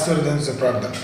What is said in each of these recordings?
ఆశీర్వదించే ప్రార్థన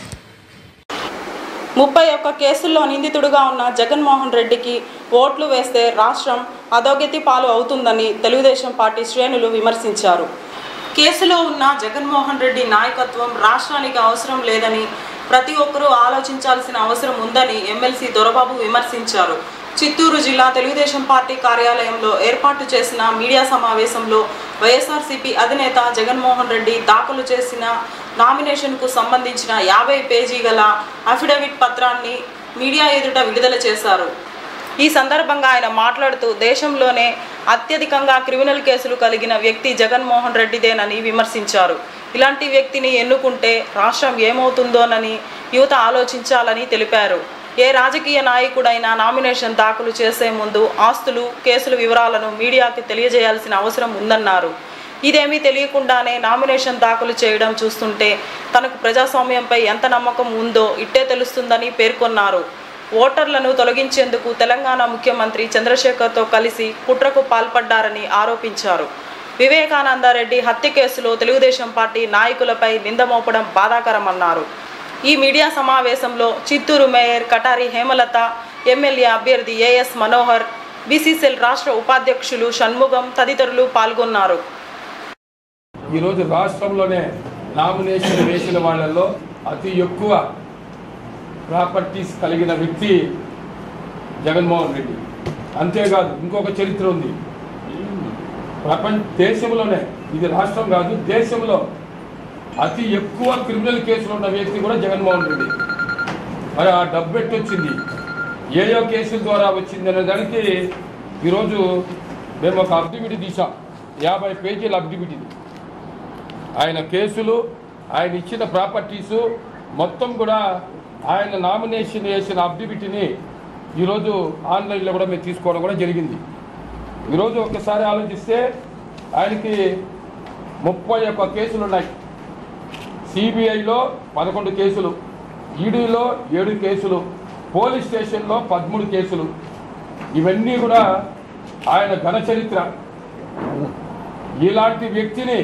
ముప్పై ఒక్క కేసుల్లో నిందితుడుగా ఉన్న జగన్మోహన్ రెడ్డికి ఓట్లు వేస్తే రాష్ట్రం అధోగతి పాలు అవుతుందని తెలుగుదేశం పార్టీ శ్రేణులు విమర్శించారు కేసులో ఉన్న జగన్మోహన్ రెడ్డి నాయకత్వం రాష్ట్రానికి అవసరం లేదని ప్రతి ఒక్కరూ ఆలోచించాల్సిన అవసరం ఉందని ఎమ్మెల్సీ దొరబాబు విమర్శించారు చిత్తూరు జిల్లా తెలుగుదేశం పార్టీ కార్యాలయంలో ఏర్పాటు చేసిన మీడియా సమావేశంలో వైఎస్ఆర్సీపీ అధినేత జగన్మోహన్ రెడ్డి దాఖలు చేసిన నామినేషన్కు సంబంధించిన యాభై పేజీ గల అఫిడవిట్ పత్రాన్ని మీడియా ఎదుట విడుదల చేశారు ఈ సందర్భంగా ఆయన మాట్లాడుతూ దేశంలోనే అత్యధికంగా క్రిమినల్ కేసులు కలిగిన వ్యక్తి జగన్మోహన్ రెడ్డిదేనని విమర్శించారు ఇలాంటి వ్యక్తిని ఎన్నుకుంటే రాష్ట్రం ఏమవుతుందోనని యువత ఆలోచించాలని తెలిపారు ఏ రాజకీయ నాయకుడైనా నామినేషన్ దాఖలు చేసే ముందు ఆస్తులు కేసుల వివరాలను మీడియాకి తెలియజేయాల్సిన అవసరం ఉందన్నారు ఇదేమీ తెలియకుండానే నామినేషన్ దాఖలు చేయడం చూస్తుంటే తనకు ప్రజాస్వామ్యంపై ఎంత నమ్మకం ఉందో ఇట్టే తెలుస్తుందని పేర్కొన్నారు ఓటర్లను తొలగించేందుకు తెలంగాణ ముఖ్యమంత్రి చంద్రశేఖర్తో కలిసి కుట్రకు పాల్పడ్డారని ఆరోపించారు వివేకానందరెడ్డి హత్య కేసులో తెలుగుదేశం పార్టీ నాయకులపై నింద మోపడం బాధాకరమన్నారు ఈ మీడియా సమావేశంలో చిత్తూరు మేయర్ కటారి హేమలత ఎమ్మెల్యే అభ్యర్థి ఏఎస్ మనోహర్ బీసీసీఎల్ రాష్ట్ర ఉపాధ్యక్షులు షణ్ముగం తదితరులు పాల్గొన్నారు ఈరోజు రాష్ట్రంలోనే నామినేషన్ వేసిన వాళ్ళల్లో అతి ఎక్కువ ప్రాపర్టీస్ కలిగిన వ్యక్తి జగన్మోహన్ రెడ్డి అంతేకాదు ఇంకొక చరిత్ర ఉంది ప్రపంచ దేశంలోనే ఇది రాష్ట్రం కాదు దేశంలో అతి ఎక్కువ క్రిమినల్ కేసులు ఉన్న వ్యక్తి కూడా జగన్మోహన్ రెడ్డి మరి ఆ డబ్బు ఎట్టి వచ్చింది ఏయో కేసుల ద్వారా వచ్చింది అనే దానికి ఈరోజు మేము ఒక అబ్డివిటీ తీసాం యాభై పేజీల అబ్డివిటీ ఆయన కేసులు ఆయన ఇచ్చిన ప్రాపర్టీసు మొత్తం కూడా ఆయన నామినేషన్ వేసిన అబ్డివిటీని ఈరోజు ఆన్లైన్లో కూడా మేము తీసుకోవడం కూడా జరిగింది ఈరోజు ఒక్కసారి ఆలోచిస్తే ఆయనకి ముప్పై ఒక్క కేసులు ఉన్నాయి సిబిఐలో పదకొండు కేసులు ఈడీలో ఏడు కేసులు పోలీస్ స్టేషన్లో పదమూడు కేసులు ఇవన్నీ కూడా ఆయన ఘన చరిత్ర ఇలాంటి వ్యక్తిని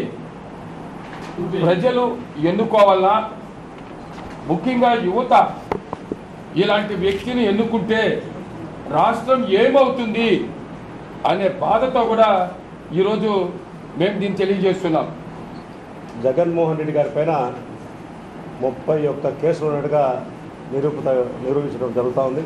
ప్రజలు ఎన్నుకోవాలా ముఖ్యంగా యువత ఇలాంటి వ్యక్తిని ఎన్నుకుంటే రాష్ట్రం ఏమవుతుంది అనే బాధతో కూడా ఈరోజు మేము దీన్ని తెలియజేస్తున్నాం జగన్మోహన్ రెడ్డి గారి పైన ముప్పై ఒక్క కేసులు ఉన్నట్టుగా నిరూపిత నిరూపించడం జరుగుతూ ఉంది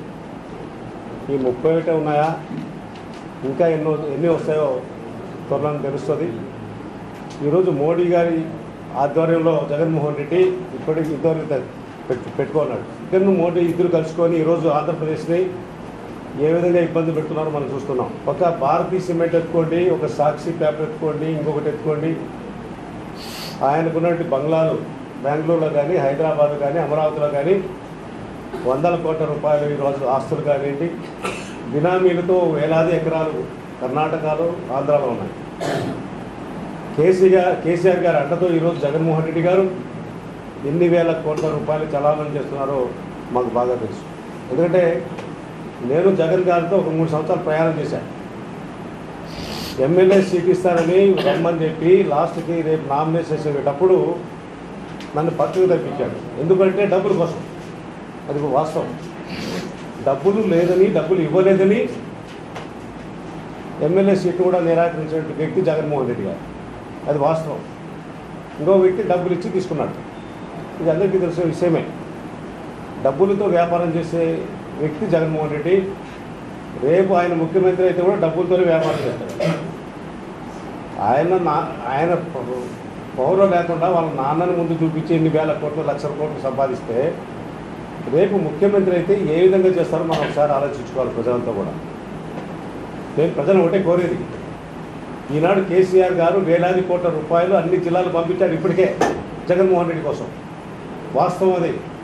ఈ ముప్పై ఒకటే ఉన్నాయా ఇంకా ఎన్నో ఎన్ని వస్తాయో త్వరలో తెలుస్తుంది ఈరోజు మోడీ గారి ఆధ్వర్యంలో జగన్మోహన్ రెడ్డి ఇప్పటికి ఇద్దరు పెట్టు పెట్టుకున్నాడు ఇద్దరు మోడీ ఇద్దరు కలుసుకొని ఈరోజు ఆంధ్రప్రదేశ్ని ఏ విధంగా ఇబ్బంది పెడుతున్నారో మనం చూస్తున్నాం ఒక భారతీయ సిమెంట్ ఎత్తుకోండి ఒక సాక్షి పేపర్ ఎత్తుకోండి ఇంకొకటి ఎత్తుకోండి ఆయనకున్నటువంటి బంగ్లాలు బెంగళూరులో కానీ హైదరాబాద్ కానీ అమరావతిలో కానీ వందల కోట్ల రూపాయలు ఈరోజు ఆస్తులు కానివ్వండి బినామీలతో వేలాది ఎకరాలు కర్ణాటకలో ఆంధ్రాలో ఉన్నాయి కేసీఆర్ కేసీఆర్ గారి అండతో ఈరోజు జగన్మోహన్ రెడ్డి గారు ఎన్ని వేల కోట్ల రూపాయలు చలామణి చేస్తున్నారో మాకు బాగా తెలుసు ఎందుకంటే నేను జగన్ గారితో ఒక మూడు సంవత్సరాలు ప్రయాణం చేశాను ఎమ్మెల్యే సీట్ ఇస్తారని రమ్మని చెప్పి లాస్ట్కి రేపు నామినేషన్ చేసేటప్పుడు నన్ను పక్కకు తప్పించాడు ఎందుకంటే డబ్బుల కోసం అది వాస్తవం డబ్బులు లేదని డబ్బులు ఇవ్వలేదని ఎమ్మెల్యే సీటు కూడా నిరాకరించిన వ్యక్తి జగన్మోహన్ రెడ్డి గారు అది వాస్తవం ఇంకో వ్యక్తి డబ్బులు ఇచ్చి తీసుకున్నాడు ఇది అందరికీ తెలిసిన విషయమే డబ్బులతో వ్యాపారం చేసే వ్యక్తి జగన్మోహన్ రెడ్డి రేపు ఆయన ముఖ్యమంత్రి అయితే కూడా డబ్బులతోనే వ్యాపారం చేస్తాడు ఆయన నా ఆయన ప- పౌరం లేకుండా వాళ్ళ నాన్నని ముందు చూపించి ఎన్ని వేల కోట్లు లక్షల కోట్లు సంపాదిస్తే రేపు ముఖ్యమంత్రి అయితే ఏ విధంగా చేస్తారో మనం ఒకసారి ఆలోచించుకోవాలి ప్రజలంతా కూడా నేను ప్రజలు ఒకటే కోరేది ఈనాడు కేసీఆర్ గారు వేలాది కోట్ల రూపాయలు అన్ని జిల్లాలు పంపించారు ఇప్పటికే జగన్మోహన్ రెడ్డి కోసం వాస్తవం అది